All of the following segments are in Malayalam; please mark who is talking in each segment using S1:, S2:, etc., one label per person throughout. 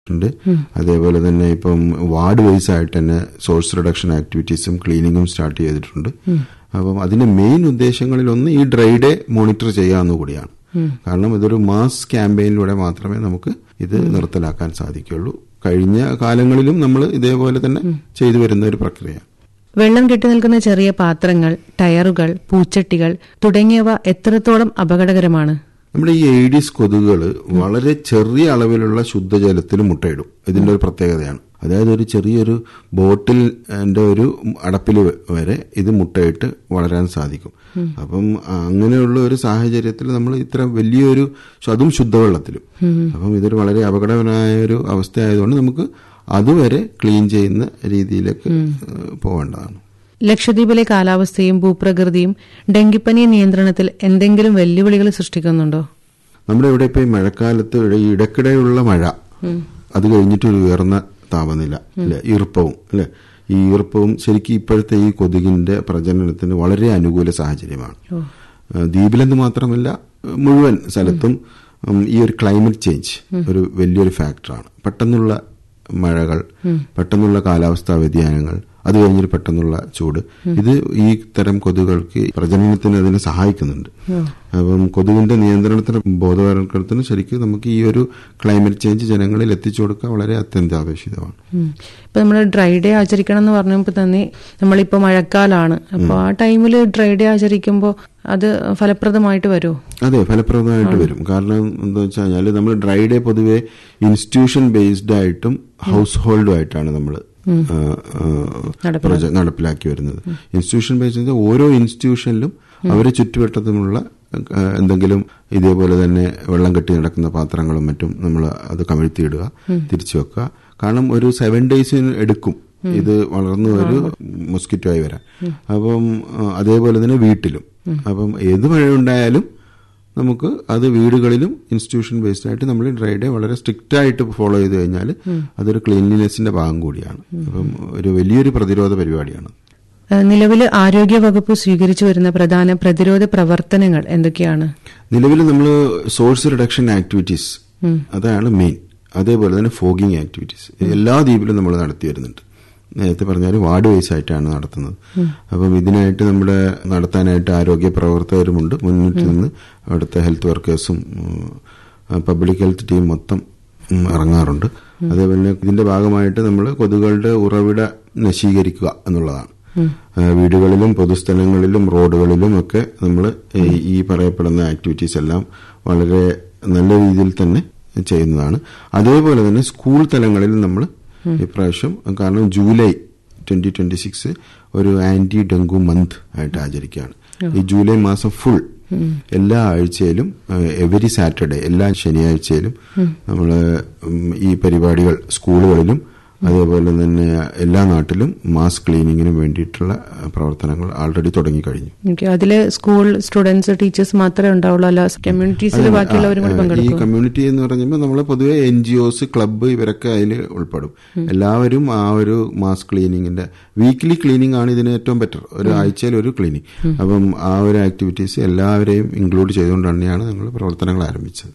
S1: ഉണ്ട് അതേപോലെ തന്നെ ഇപ്പം വാർഡ് വൈസ് ആയിട്ട് തന്നെ സോഴ്സ് റിഡക്ഷൻ ആക്ടിവിറ്റീസും ക്ലീനിങ്ങും സ്റ്റാർട്ട് ചെയ്തിട്ടുണ്ട് അപ്പം അതിന്റെ മെയിൻ ഉദ്ദേശങ്ങളിൽ ഒന്ന് ഈ ഡ്രൈ ഡേ മോണിറ്റർ ചെയ്യാവുന്ന കൂടിയാണ് കാരണം ഇതൊരു മാസ് ക്യാമ്പയിനിലൂടെ മാത്രമേ നമുക്ക് ഇത് നിർത്തലാക്കാൻ സാധിക്കുള്ളൂ കഴിഞ്ഞ കാലങ്ങളിലും നമ്മൾ ഇതേപോലെ തന്നെ ചെയ്തു വരുന്ന ഒരു പ്രക്രിയ
S2: വെള്ളം കെട്ടി നിൽക്കുന്ന ചെറിയ പാത്രങ്ങൾ ടയറുകൾ പൂച്ചട്ടികൾ തുടങ്ങിയവ എത്രത്തോളം അപകടകരമാണ്
S1: നമ്മുടെ ഈ എയ്ഡീസ് കൊതുകുകൾ വളരെ ചെറിയ അളവിലുള്ള ശുദ്ധജലത്തിൽ മുട്ടയിടും ഇതിന്റെ ഒരു പ്രത്യേകതയാണ് അതായത് ഒരു ചെറിയൊരു ബോട്ടിലിന്റെ ഒരു അടപ്പിൽ വരെ ഇത് മുട്ടയിട്ട് വളരാൻ സാധിക്കും അപ്പം അങ്ങനെയുള്ള ഒരു സാഹചര്യത്തിൽ നമ്മൾ ഇത്ര വലിയൊരു അതും ശുദ്ധവെള്ളത്തിലും അപ്പം ഇതൊരു വളരെ അപകടകരമായ ഒരു അവസ്ഥ ആയതുകൊണ്ട് നമുക്ക് അതുവരെ ക്ലീൻ ചെയ്യുന്ന രീതിയിലേക്ക് ഏഹ്, പോവേണ്ടതാണ്
S2: ലക്ഷദ്വീപിലെ കാലാവസ്ഥയും ഭൂപ്രകൃതിയും ഡെങ്കിപ്പനി നിയന്ത്രണത്തിൽ എന്തെങ്കിലും വെല്ലുവിളികൾ സൃഷ്ടിക്കുന്നുണ്ടോ
S1: നമ്മുടെ ഇവിടെ ഇപ്പൊ ഈ മഴക്കാലത്ത് ഇവിടെ ഈ ഇടയ്ക്കിടെയുള്ള മഴ അത് കഴിഞ്ഞിട്ട് ഒരു ഉയർന്ന താപനില അല്ലെ ഈർപ്പവും അല്ലെ ഈ ഈർപ്പവും ശരിക്കും ഇപ്പോഴത്തെ ഈ കൊതുകിന്റെ പ്രജനനത്തിന് വളരെ അനുകൂല സാഹചര്യമാണ് ഏഹ് ദ്വീപിലെന്ന് മാത്രമല്ല ഏഹ് മുഴുവൻ സ്ഥലത്തും ഉം, ഈ ഒരു ക്ലൈമറ്റ് ചേഞ്ച് ഒരു വലിയൊരു ഫാക്ടറാണ് പെട്ടെന്നുള്ള മഴകൾ പെട്ടെന്നുള്ള കാലാവസ്ഥാ വ്യതിയാനങ്ങൾ അത് കഴിഞ്ഞിട്ട് പെട്ടെന്നുള്ള ചൂട് ഇത് ഈ തരം കൊതുകൾക്ക് പ്രജനനത്തിന് അതിനെ സഹായിക്കുന്നുണ്ട് അപ്പം കൊതുകിന്റെ നിയന്ത്രണത്തിന് ബോധവൽക്കരണത്തിന് ശരിക്കും നമുക്ക് ഈ ഒരു ക്ലൈമറ്റ് ചേഞ്ച് ജനങ്ങളിൽ എത്തിച്ചു കൊടുക്കുക വളരെ അത്യന്താപേക്ഷിതമാണ്
S2: ഉം. ഇപ്പൊ നമ്മൾ ഡ്രൈ ഡേ ആചരിക്കണം എന്ന് പറഞ്ഞപ്പോൾ തന്നെ നമ്മളിപ്പോ മഴക്കാലാണ് അപ്പൊ ആ ടൈമിൽ ഡ്രൈ ഡേ ആചരിക്കുമ്പോൾ അത് ഫലപ്രദമായിട്ട് വരുമോ
S1: അതെ ഫലപ്രദമായിട്ട് വരും കാരണം എന്താ വെച്ച് കഴിഞ്ഞാൽ നമ്മൾ ഡ്രൈ ഡേ പൊതുവെ ഇൻസ്റ്റിറ്റ്യൂഷൻ ബേസ്ഡ് ആയിട്ടും ഹൗസ് ഹോൾഡും ആയിട്ടാണ് നമ്മൾ നടപ്പിലാക്കി വരുന്നത് ഇൻസ്റ്റിറ്റ്യൂഷൻ ബേസ്ഡ് ഓരോ ഇൻസ്റ്റിറ്റ്യൂഷനിലും അവരെ ചുറ്റുവട്ടത്തിലുള്ള ആ, എന്തെങ്കിലും ഇതേപോലെ തന്നെ വെള്ളം കെട്ടി നടക്കുന്ന പാത്രങ്ങളും മറ്റും നമ്മൾ അത് കമിഴ്ത്തിയിടുക തിരിച്ചു വെക്കുക കാരണം ഒരു സെവൻ ഡേയ്സിന് എടുക്കും ഇത് വളർന്നു ഒരു മൊസ്കിറ്റോ ആയി വരാൻ അപ്പം ആ, അതേപോലെ തന്നെ വീട്ടിലും അപ്പം ഏത് മഴയുണ്ടായാലും നമുക്ക് അത് വീടുകളിലും ഇൻസ്റ്റിറ്റ്യൂഷൻ ബേസ്ഡ് ആയിട്ട് നമ്മൾ ഡ്രൈ ഡേ വളരെ സ്ട്രിക്റ്റ് ആയിട്ട് ഫോളോ ചെയ്ത് കഴിഞ്ഞാൽ അതൊരു ക്ലീൻലിനെസിന്റെ ഭാഗം കൂടിയാണ് അപ്പം ഒരു വലിയൊരു പ്രതിരോധ പരിപാടിയാണ്
S2: നിലവിൽ ആരോഗ്യ വകുപ്പ് സ്വീകരിച്ചു വരുന്ന പ്രധാന പ്രതിരോധ പ്രവർത്തനങ്ങൾ എന്തൊക്കെയാണ്
S1: നിലവിൽ നമ്മൾ സോഴ്സ് റിഡക്ഷൻ ആക്ടിവിറ്റീസ് അതാണ് മെയിൻ അതേപോലെ തന്നെ ഫോഗിങ് ആക്ടിവിറ്റീസ് എല്ലാ ദ്വീപിലും നമ്മൾ നടത്തി വരുന്നുണ്ട് നേരത്തെ പറഞ്ഞാൽ വാർഡ് വൈസ് ആയിട്ടാണ് നടത്തുന്നത് അപ്പം ഇതിനായിട്ട് നമ്മുടെ നടത്താനായിട്ട് ആരോഗ്യ പ്രവർത്തകരുമുണ്ട് മുന്നിട്ട് നിന്ന് അവിടുത്തെ ഹെൽത്ത് വർക്കേഴ്സും പബ്ലിക് ഹെൽത്ത് ടീം മൊത്തം ഉം, ഇറങ്ങാറുണ്ട് അതേപോലെ ഇതിന്റെ ഭാഗമായിട്ട് നമ്മൾ കൊതുകുകളുടെ ഉറവിട നശീകരിക്കുക എന്നുള്ളതാണ് ആ, വീടുകളിലും പൊതുസ്ഥലങ്ങളിലും റോഡുകളിലും ഒക്കെ നമ്മൾ ഈ പറയപ്പെടുന്ന ആക്ടിവിറ്റീസ് എല്ലാം വളരെ നല്ല രീതിയിൽ തന്നെ ചെയ്യുന്നതാണ് അതേപോലെ തന്നെ സ്കൂൾ തലങ്ങളിൽ നമ്മൾ ഇപ്രാവശ്യം കാരണം ജൂലൈ ട്വന്റി ട്വന്റി സിക്സ് ഒരു ആന്റി ഡെങ്കു മന്ത് ആയിട്ട് ആചരിക്കുകയാണ് ഈ ജൂലൈ മാസം ഫുൾ എല്ലാ ആഴ്ചയിലും എവരി സാറ്റർഡേ എല്ലാ ശനിയാഴ്ചയിലും നമ്മൾ ഈ പരിപാടികൾ സ്കൂളുകളിലും അതേപോലെ തന്നെ എല്ലാ നാട്ടിലും മാസ് ക്ലീനിങ്ങിനും വേണ്ടിയിട്ടുള്ള അഹ്, പ്രവർത്തനങ്ങൾ ആൾറെഡി തുടങ്ങിക്കഴിഞ്ഞു
S2: ഓക്കെ അതില് സ്കൂൾ സ്റ്റുഡൻസ് ടീച്ചേഴ്സ് മാത്രമേ ഉണ്ടാവുള്ളൂ അല്ല കമ്മ്യൂണിറ്റീസിൽ ബാക്കിയുള്ളവരും കൂടി
S1: ഈ
S2: പങ്കെടുക്കും
S1: കമ്മ്യൂണിറ്റി എന്ന് പറയുമ്പോൾ നമ്മൾ പൊതുവെ എൻ ജി ഒസ് ക്ലബ്ബ് ഇവരൊക്കെ അതിൽ ഉൾപ്പെടും എല്ലാവരും ആ ഒരു മാസ് ക്ലീനിങ്ങിന്റെ വീക്ക്ലി ക്ലീനിങ് ആണ് ഇതിന് ഏറ്റവും ബെറ്റർ ഒരു ആഴ്ചയിൽ ഒരു ക്ലീനിങ് അപ്പം ആ ഒരു ആക്ടിവിറ്റീസ് എല്ലാവരെയും ഇൻക്ലൂഡ് ചെയ്തുകൊണ്ട് തന്നെയാണ് ഞങ്ങൾ പ്രവർത്തനങ്ങൾ ആരംഭിച്ചത്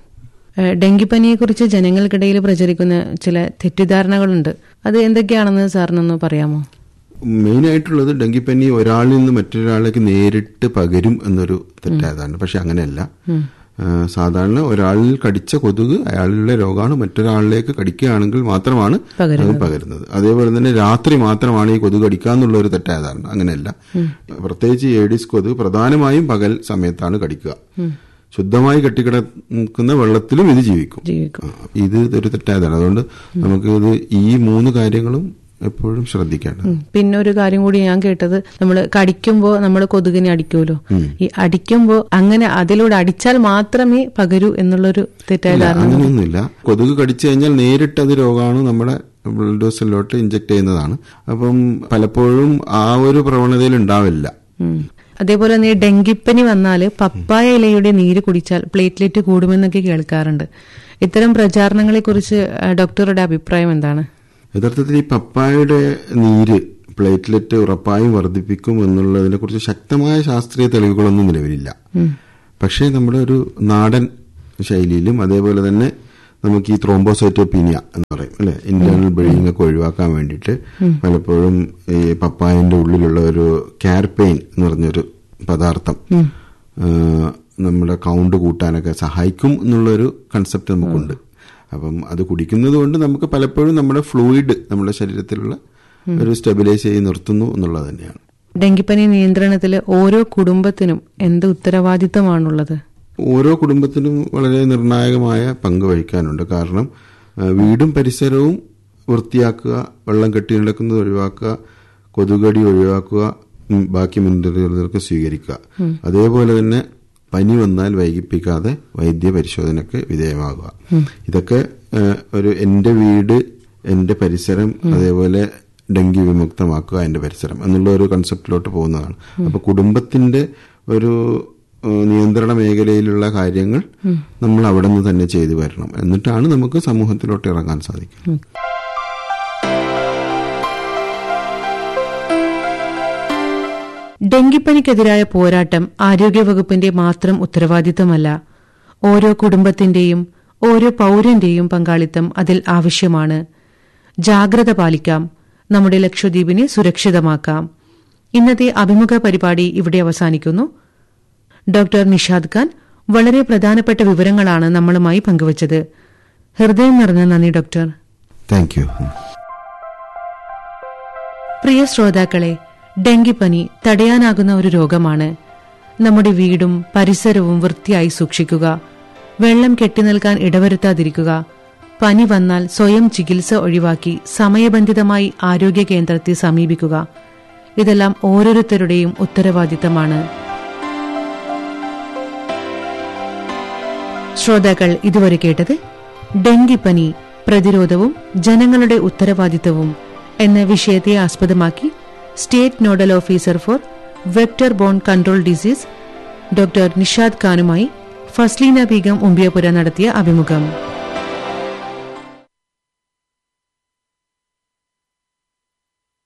S2: ഏഹ് ഡെങ്കിപ്പനിയെ കുറിച്ച് ജനങ്ങൾക്കിടയിൽ പ്രചരിക്കുന്ന ചില തെറ്റിദ്ധാരണകളുണ്ട് അത് എന്തൊക്കെയാണെന്ന് സാറിനൊന്ന് പറയാമോ
S1: മെയിൻ ആയിട്ടുള്ളത് ഡെങ്കിപ്പനി ഒരാളിൽ നിന്ന് മറ്റൊരാളിലേക്ക് നേരിട്ട് പകരും എന്നൊരു തെറ്റായതാണ് പക്ഷെ അങ്ങനെയല്ല ആ, സാധാരണ ഒരാളിൽ കടിച്ച കൊതുക് അയാളുടെ രോഗമാണ് മറ്റൊരാളിലേക്ക് കടിക്കുകയാണെങ്കിൽ മാത്രമാണ് അത് പകരുന്നത് അതേപോലെ തന്നെ രാത്രി മാത്രമാണ് ഈ കൊതുക് കടിക്കുക എന്നുള്ള ഒരു തെറ്റായ ധാരണ അങ്ങനെയല്ല പ്രത്യേകിച്ച് ഈ ഏഡിസ് കൊതുക് പ്രധാനമായും പകൽ സമയത്താണ് കടിക്കുക ശുദ്ധമായി കെട്ടിക്കിടക്കുന്ന വെള്ളത്തിലും ഇത് ജീവിക്കും
S2: ജീവിക്കും
S1: ആ, ഇത് ഒരു തെറ്റായതാണ് അതുകൊണ്ട് നമുക്ക് ഇത് ഈ മൂന്ന് കാര്യങ്ങളും എപ്പോഴും ശ്രദ്ധിക്കേണ്ടത്
S2: ഉം. പിന്നെ ഒരു കാര്യം കൂടി ഞാൻ കേട്ടത് നമ്മൾ കടിക്കുമ്പോ നമ്മൾ കൊതുകിനെ അടിക്കുമല്ലോ ഈ അടിക്കുമ്പോ അങ്ങനെ അതിലൂടെ അടിച്ചാൽ മാത്രമേ പകരൂ എന്നുള്ളൊരു തെറ്റായ
S1: ഇല്ല,
S2: ധാരണ
S1: അങ്ങനെയൊന്നുമില്ല കൊതുക് കടിച്ചു കഴിഞ്ഞാൽ നേരിട്ട് അത് രോഗമാണ് നമ്മുടെ ബ്ലഡ് വെസലിലോട്ട് ഇഞ്ചക്ട് ചെയ്യുന്നതാണ് അപ്പം പലപ്പോഴും ആ ഒരു പ്രവണതയിൽ ഉണ്ടാവില്ല
S2: ഉം. അതേപോലെ തന്നെ ഈ ഡെങ്കിപ്പനി വന്നാല് പപ്പായ ഇലയുടെ നീര് കുടിച്ചാൽ പ്ലേറ്റ്ലെറ്റ് കൂടുമെന്നൊക്കെ കേൾക്കാറുണ്ട് ഇത്തരം പ്രചാരണങ്ങളെ കുറിച്ച് ഡോക്ടറുടെ അഭിപ്രായം എന്താണ്
S1: യഥാർത്ഥത്തിൽ ഈ പപ്പായയുടെ നീര് പ്ലേറ്റ്ലെറ്റ് ഉറപ്പായും വർദ്ധിപ്പിക്കും എന്നുള്ളതിനെ കുറിച്ച് ശക്തമായ ശാസ്ത്രീയ തെളിവുകളൊന്നും നിലവിലില്ല പക്ഷേ നമ്മുടെ ഒരു നാടൻ ശൈലിയിലും അതേപോലെ തന്നെ നമുക്ക് ഈ ത്രോംബോസൈറ്റോപീനിയ എന്ന് പറയും അല്ലെ ഇന്റേണൽ ബ്ലീഡിംഗ് ഒക്കെ ഒഴിവാക്കാൻ വേണ്ടിയിട്ട് പലപ്പോഴും ഈ പപ്പായന്റെ ഉള്ളിലുള്ള ഒരു കാർപെയിൻ എന്ന് പറഞ്ഞൊരു പദാർത്ഥം ആ, നമ്മുടെ കൗണ്ട് കൂട്ടാനൊക്കെ സഹായിക്കും എന്നുള്ളൊരു കൺസെപ്റ്റ് നമുക്കുണ്ട് അപ്പം അത് കുടിക്കുന്നത് കൊണ്ട് നമുക്ക് പലപ്പോഴും നമ്മുടെ ഫ്ലൂയിഡ് നമ്മുടെ ശരീരത്തിലുള്ള ഒരു സ്റ്റെബിലൈസ് ചെയ്ത് നിർത്തുന്നു എന്നുള്ളത് തന്നെയാണ്
S2: ഡെങ്കിപ്പനി നിയന്ത്രണത്തിൽ ഓരോ കുടുംബത്തിനും എന്ത് ഉത്തരവാദിത്തമാണുള്ളത്
S1: ഓരോ കുടുംബത്തിനും വളരെ നിർണായകമായ പങ്ക് വഹിക്കാനുണ്ട് കാരണം ആ, വീടും പരിസരവും വൃത്തിയാക്കുക വെള്ളം കെട്ടി നിൽക്കുന്നത് ഒഴിവാക്കുക കൊതുകടി ഒഴിവാക്കുക ഉം, ബാക്കി മുൻകരുതലുകൾക്ക് സ്വീകരിക്കുക അതേപോലെ തന്നെ പനി വന്നാൽ വൈകിപ്പിക്കാതെ വൈദ്യ പരിശോധനയ്ക്ക് വിധേയമാകുക ഇതൊക്കെ ആ, ഒരു എന്റെ വീട് എന്റെ പരിസരം അതേപോലെ ഡെങ്കി വിമുക്തമാക്കുക എന്റെ പരിസരം എന്നുള്ള ഒരു കൺസെപ്റ്റിലോട്ട് പോകുന്നതാണ് അപ്പൊ കുടുംബത്തിന്റെ ഒരു ഏഹ് നിയന്ത്രണ മേഖലയിലുള്ള കാര്യങ്ങൾ നമ്മൾ അവിടെ നിന്ന് തന്നെ ചെയ്തു വരണം എന്നിട്ടാണ് നമുക്ക് സമൂഹത്തിലോട്ട് ഇറങ്ങാൻ സാധിക്കുക
S2: ഡെങ്കിപ്പനിക്കെതിരായ പോരാട്ടം ആരോഗ്യവകുപ്പിന്റെ മാത്രം ഉത്തരവാദിത്തമല്ല ഓരോ കുടുംബത്തിന്റെയും ഓരോ പൌരന്റെയും പങ്കാളിത്തം അതിൽ ആവശ്യമാണ് ജാഗ്രത പാലിക്കാം നമ്മുടെ ലക്ഷദ്വീപിനെ സുരക്ഷിതമാക്കാം ഇന്നത്തെ അഭിമുഖ പരിപാടി ഇവിടെ അവസാനിക്കുന്നു ഡോക്ടർ നിഷാദ് ഖാൻ വളരെ പ്രധാനപ്പെട്ട വിവരങ്ങളാണ് നമ്മളുമായി പങ്കുവച്ചത് ഹൃദയം നിറഞ്ഞ നന്ദി ഡോക്ടർ
S1: താങ്ക് യു
S2: പ്രിയ ശ്രോതാക്കളെ ഡെങ്കിപ്പനി തടയാനാകുന്ന ഒരു രോഗമാണ് നമ്മുടെ വീടും പരിസരവും വൃത്തിയായി സൂക്ഷിക്കുക വെള്ളം കെട്ടിനിൽക്കാൻ ഇടവരുത്താതിരിക്കുക പനി വന്നാൽ സ്വയം ചികിത്സ ഒഴിവാക്കി സമയബന്ധിതമായി ആരോഗ്യ കേന്ദ്രത്തെ സമീപിക്കുക ഇതെല്ലാം ഓരോരുത്തരുടെയും ഉത്തരവാദിത്തമാണ് ശ്രോതാക്കൾ ഇതുവരെ കേട്ടത് ഡെങ്കിപ്പനി പ്രതിരോധവും ജനങ്ങളുടെ ഉത്തരവാദിത്തവും എന്ന വിഷയത്തെ ആസ്പദമാക്കി state nodal officer for vector borne control disease doctor Nishad ഖാനുമായി ഫസ്ലീന ബീഗം ഉമ്പിയപുര നടത്തിയ അഭിമുഖം